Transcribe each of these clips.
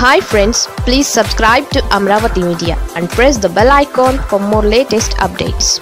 hi friends please subscribe to Amaravati media and press the bell icon for more latest updates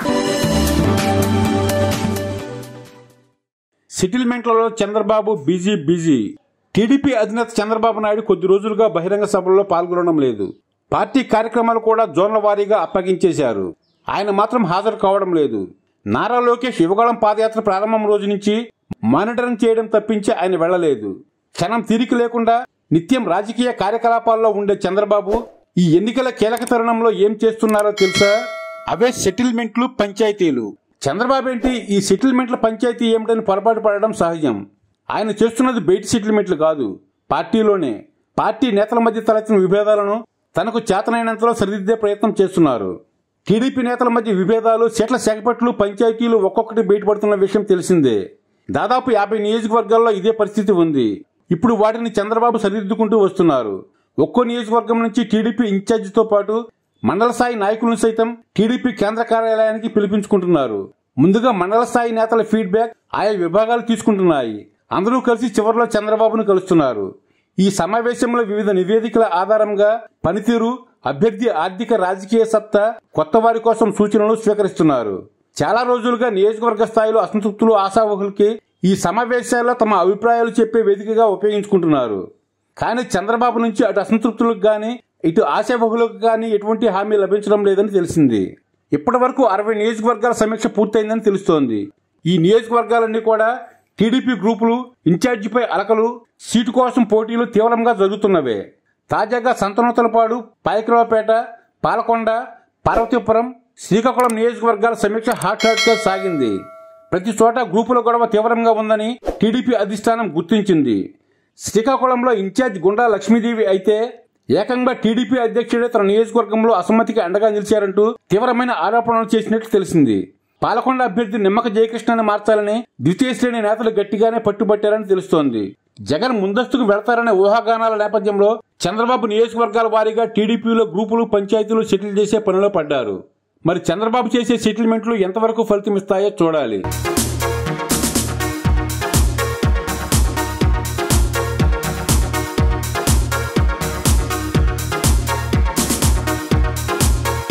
సెటిల్మెంట్లలో Chandrababu busy busy TDP అధినేత చంద్రబాబు నాయుడు కొద్ది రోజులుగా బహిరంగ సభల్లో పాల్గొనడం లేదు పార్టీ కార్యక్రమాలు కూడా జోన్ల వారీగా అప్పగించేశారు ఆయన మాత్రం హాజరు కావడం లేదు నారా లోకేష్ యువగళం పాదయాత్ర ప్రారంభం రోజు నుంచి మానిటరింగ్ చేయడం తప్పించి ఆయన వెళ్లలేదు క్షణం తీరిక లేకుండా నిత్యం రాజకీయ కార్యకలాపాల్లో ఉండే చంద్రబాబు ఈ ఎన్నికల కీలక తరుణంలో ఏం చేస్తున్నారో తెలుసా అవే సెటిల్మెంట్లు పంచాయతీలు చంద్రబాబు ఏంటి ఈ సెటిల్మెంట్ల పంచాయతీ ఏమిటని పొరపాటు పడడం సహజం ఆయన చేస్తున్నది బయటి సెటిల్మెంట్లు కాదు పార్టీలోనే పార్టీ నేతల మధ్య తలెత్తిన విభేదాలను తనకు చేతనైనంతలో సరిదిద్దే ప్రయత్నం చేస్తున్నారు టీడీపీ నేతల మధ్య విభేదాలు సీట్ల సెగపట్లు పంచాయతీలు ఒక్కొక్కటి బయటపడుతున్న విషయం తెలిసిందే దాదాపు యాభై నియోజకవర్గాల్లో ఇదే పరిస్థితి ఉంది ఇప్పుడు వాటిని చంద్రబాబు సరిదిద్దుకుంటూ వస్తున్నారు ఒక్కో నియోజకవర్గం నుంచి టీడీపీ ఇన్ఛార్జితో పాటు మండల స్థాయి నాయకులను సైతం టీడీపీ కేంద్ర కార్యాలయానికి పిలిపించుకుంటున్నారు ముందుగా మండల స్థాయి నేతల ఫీడ్బ్యాక్ ఆయా విభాగాలు తీసుకుంటున్నాయి అందరూ కలిసి చివరిలో చంద్రబాబును కలుస్తున్నారు ఈ సమావేశంలో వివిధ నివేదికల ఆధారంగా పనితీరు అభ్యర్థి ఆర్థిక రాజకీయ సత్తా కొత్త వారి కోసం సూచనలు స్వీకరిస్తున్నారు చాలా రోజులుగా నియోజకవర్గ స్థాయిలో అసంతృప్తులు ఆశావహులకి ఈ సమావేశాల్లో తమ అభిప్రాయాలు చెప్పే వేదికగా ఉపయోగించుకుంటున్నారు కానీ చంద్రబాబు నుంచి అటు అసంతృప్తులకు గాని ఇటు ఆశావహులకు గాని ఎటువంటి హామీ లభించడం లేదని తెలిసింది ఇప్పటి వరకు అరవై నియోజకవర్గాల సమీక్ష పూర్తయిందని తెలుస్తోంది ఈ నియోజకవర్గాలన్నీ కూడా టీడీపీ గ్రూపులు ఇన్ఛార్జిపై అలకలు సీటు కోసం పోటీలు తీవ్రంగా జరుగుతున్నవే తాజాగా సంతనూతలపాడు పాయకరావుపేట పాలకొండ పార్వతీపురం శ్రీకాకుళం నియోజకవర్గాల సమీక్ష హాట్ హాట్ గా సాగింది ప్రతి చోట గ్రూపుల గొడవ తీవ్రంగా ఉందని టీడీపీ అధిష్టానం గుర్తించింది శ్రీకాకుళంలో ఇన్ఛార్జ్ గుండా లక్ష్మీదేవి అయితే ఏకంగా టీడీపీ అధ్యక్షుడే తన నియోజకవర్గంలో అసమ్మతికి అండగా నిలిచారంటూ తీవ్రమైన ఆరోపణలు చేసినట్లు తెలిసింది పాలకొండ అభ్యర్థి నిమ్మక జయకృష్ణని మార్చాలని ద్వితీయ శ్రేణి నేతలు గట్టిగానే పట్టుబట్టారని తెలుస్తోంది జగన్ ముందస్తుకు వెళతారనే ఊహాగానాల నేపథ్యంలో చంద్రబాబు నియోజకవర్గాల వారీగా టీడీపీలో గ్రూపులు పంచాయతీలు సెటిల్ చేసే పనిలో పడ్డారు మరి చంద్రబాబు చేసే సెటిల్మెంట్లు ఎంతవరకు ఫలితమిస్తాయో చూడాలి